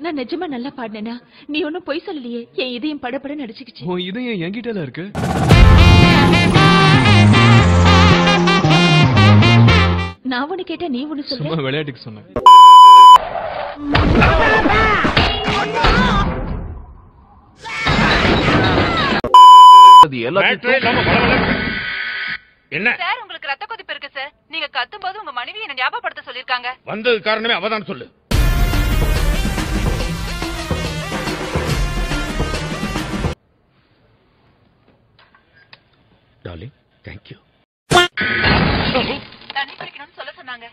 நான் நிஜமா நல்லா பாடினேனா நீ ஒன்னும் பொய் சொல்லலையே என் இதயம் படபட நடிச்சுக்கிச்சு உன் இதயம் என்கிட்ட தான் இருக்கு நான் ஒண்ணு கேட்டா நீ ஒண்ணு சும்மா சொல்ல விளையாட்டுக்கு சொன்னேன் அது எல்லாத்தையும் மேட்ரே இல்லாம பளபளன்னு. என்ன சார் உங்களுக்கு ரத்த கொதிப்பு இருக்கு சார் நீங்க கத்தும் போது உங்க மனைவி என்ன ஞாபகப்படுத்த சொல்லிருக்காங்க வந்தது காரணமே அவதான் சொல்லு டார்லிங் தேங்க்யூ தண்ணி குடிக்கணும்னு சொல்ல சொன்னாங்க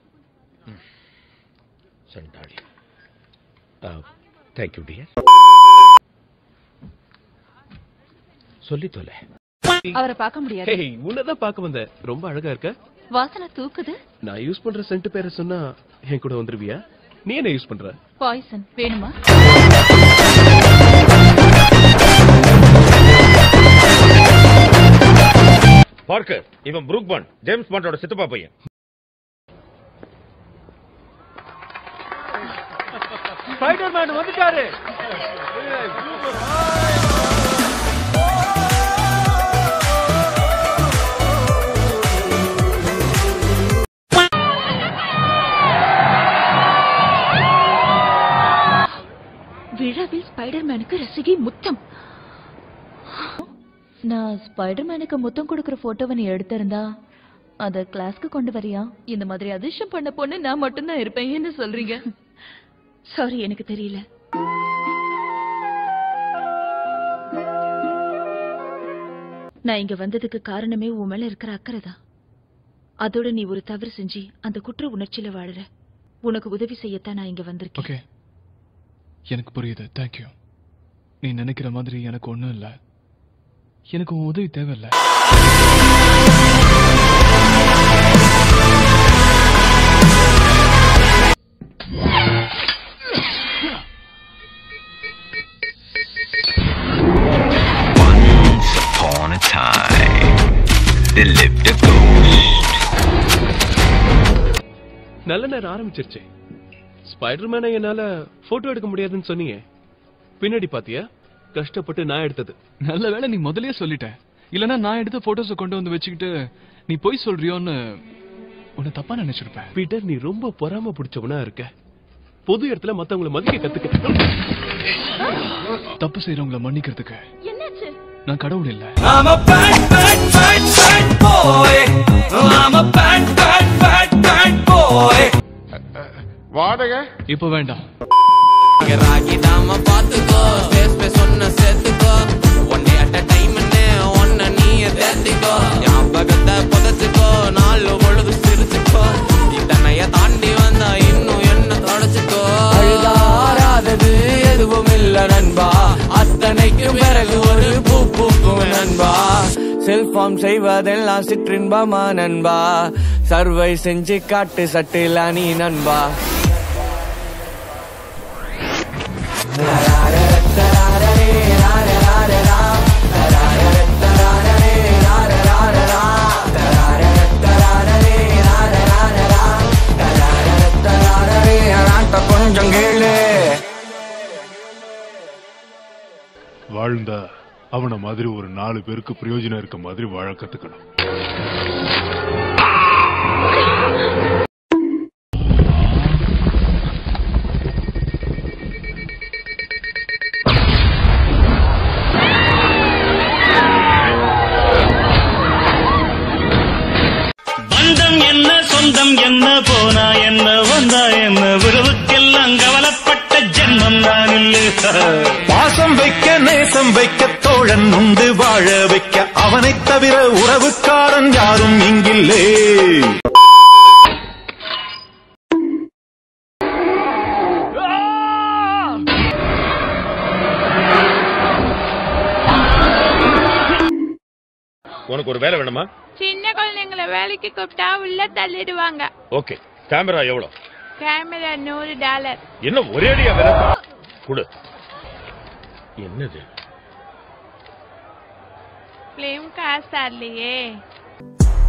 சரி டார்லிங் தேங்க்யூ டியர் சொல்லி தொலை அவரை பார்க்க முடியாது ஹேய் உன்னதான் பார்க்க வந்தேன் ரொம்ப அழகா இருக்க வாசனை தூக்குது நான் யூஸ் பண்ற சென்ட் பேரை சொன்னா என் கூட வந்துருவியா நீ என்ன யூஸ் பண்ற பாய்சன் வேணுமா பார்க்கர் இவன் ப்ரூக் பாண்ட் ஜேம்ஸ் பாண்டோட சித்தப்பா பையன் ஸ்பைடர் மேன் வந்துட்டாரு விழாவில் ஸ்பைடர்மேனுக்கு ரசிகை முத்தம் நான் ஸ்பைடர்மேனுக்கு முத்தம் கொடுக்கிற போட்டோவை நீ எடுத்திருந்தா அத கிளாஸ்க்கு கொண்டு வரியா இந்த மாதிரி அதிர்ஷ்டம் பண்ண பொண்ணு நான் மட்டும்தான் இருப்பேன் என்ன சொல்றீங்க சாரி எனக்கு தெரியல நான் இங்க வந்ததுக்கு காரணமே உன் மேல இருக்கிற அக்கறை தான் அதோட நீ ஒரு தவறு செஞ்சு அந்த குற்ற உணர்ச்சியில வாழுற உனக்கு உதவி செய்யத்தான் நான் இங்க வந்திருக்கேன் ஓகே எனக்கு புரியுது தேங்க்யூ நீ நினைக்கிற மாதிரி எனக்கு ஒண்ணும் இல்ல எனக்கு உன் உதவி தேவையில்ல Once upon a time, there lived a ghost. நல்ல நேரம் ஆரம்பிச்சிருச்சு ஸ்பைடர் மேனை என்னால போட்டோ எடுக்க முடியாதுன்னு சொன்னீங்க பின்னாடி பாத்தியா கஷ்டப்பட்டு நான் எடுத்தது நல்ல வேளை நீ முதல்லயே சொல்லிட்ட இல்லனா நான் எடுத்த போட்டோஸை கொண்டு வந்து வச்சுக்கிட்டு நீ போய் சொல்றியோன்னு உன்னை தப்பா நினைச்சிருப்பேன் பீட்டர் நீ ரொம்ப பொறாம பிடிச்சவனா இருக்க பொது இடத்துல மத்தவங்கள மதிக்க கத்துக்க தப்பு செய்யறவங்கள மன்னிக்கிறதுக்கு என்னாச்சு நான் கடவுள் இல்ல I'm a bad, bad, bad, bad boy. I'm a bad, bad, bad, bad boy. வாடகை இப்ப வேண்டாம் ராகி நாம பாத்துக்கோ ஸ்டேஜ் பே சொன்ன சேர்த்துக்கோ ஒன் டே அட் டைம் ஒன்ன நீய தேர்த்திக்கோ ஞாபகத்தை புதைச்சுக்கோ நாலு பொழுது சிரிச்சுக்கோ இத்தனைய தாண்டி வந்தா இன்னும் என்ன தொடச்சுக்கோ அழுதாராதது எதுவும் இல்ல நண்பா அத்தனைக்கும் பிறகு ஒரு பூ பூக்கும் நண்பா செல்ஃபார்ம் செய்வதெல்லாம் சிற்றின்பமா நண்பா சர்வை செஞ்சு காட்டு சட்டில நீ நண்பா கொஞ்சம் கேளு வாழ்ந்தா அவன மாதிரி ஒரு நாலு பேருக்கு பிரயோஜனம் இருக்க மாதிரி வாழ கத்துக்கணும் பந்தம் என்ன சொந்தம் என்ன போனா என்ன வந்தா என்ன உறவுக்கெல்லாம் கவலைப்பட்ட ஜென்மம் நான் இல்லை பாசம் வைக்க நேசம் வைக்க தோழன் உண்டு வாழ வைக்க அவனைத் தவிர உறவுக்காரன் யாரும் இங்கில்லே உனக்கு ஒரு வேலை வேணுமா சின்ன குழந்தைங்களை வேலைக்கு கூப்பிட்டா உள்ள தள்ளிடுவாங்க ஓகே கேமரா எவ்வளோ கேமரா நூறு டாலர் என்ன ஒரேடியா வேலை கொடு என்னது பிலிம் காசு தரலையே